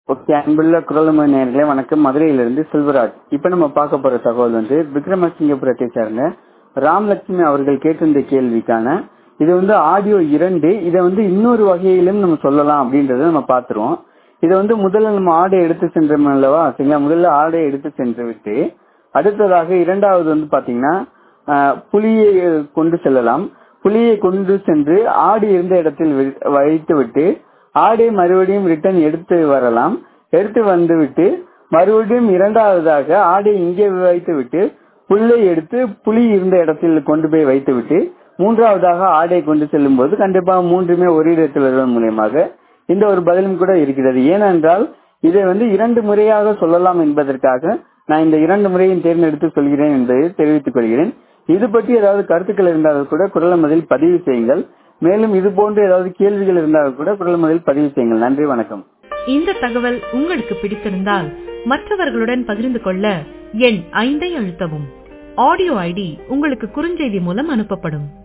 okay அன்புள்ள குரல்மொழி நேர்களே வணக்கம் மதுரையிலிருந்து செல்வராஜ் இப்ப நம்ம பார்க்க போற தகவல் வந்து விக்ரமசிங்கபுரத்தை சேர்ந்த ராம்லட்சுமி அவர்கள் கேட்டிருந்த கேள்விக்கான இது வந்து ஆடியோ இரண்டு இதை வந்து இன்னொரு வகையிலும் நம்ம சொல்லலாம் அப்படின்றத நம்ம பார்த்துருவோம் இதை வந்து முதல்ல நம்ம ஆடை எடுத்து சென்றோம் அல்லவா சரிங்களா முதல்ல ஆடை எடுத்து சென்று விட்டு அடுத்ததாக இரண்டாவது வந்து பாத்தீங்கன்னா ஆஹ், புலியை கொண்டு செல்லலாம் புலியை கொண்டு சென்று ஆடு இருந்த இடத்தில் வி- வைத்து விட்டு ஆடை மறுபடியும் ரிட்டர்ன் எடுத்து வரலாம் எடுத்து வந்துவிட்டு மறுபடியும் இரண்டாவதாக ஆடை இங்கே வைத்து விட்டு புல்லை எடுத்து புலி இருந்த இடத்தில் கொண்டு போய் வைத்து விட்டு மூன்றாவதாக ஆடை கொண்டு செல்லும் போது கண்டிப்பாக மூன்றுமே ஒரு இடத்தில் வருவதன் மூலியமாக இந்த ஒரு பதிலும் கூட இருக்கிறது ஏனென்றால் இதை வந்து இரண்டு முறையாக சொல்லலாம் என்பதற்காக நான் இந்த இரண்டு முறையும் தேர்ந்தெடுத்து சொல்கிறேன் என்பதை தெரிவித்துக் கொள்கிறேன் இது பற்றி ஏதாவது கருத்துக்கள் இருந்தால் கூட குரல் மதில் பதிவு செய்யுங்கள் மேலும் இது போன்று ஏதாவது கேள்விகள் இருந்தால் கூட குரல் மதில் பதிவு செய்யுங்கள் நன்றி வணக்கம் இந்த தகவல் உங்களுக்கு பிடித்திருந்தால் மற்றவர்களுடன் பகிர்ந்து கொள்ள எண் ஐந்தை அழுத்தவும் ஆடியோ ஐடி உங்களுக்கு குறுஞ்செய்தி மூலம் அனுப்பப்படும்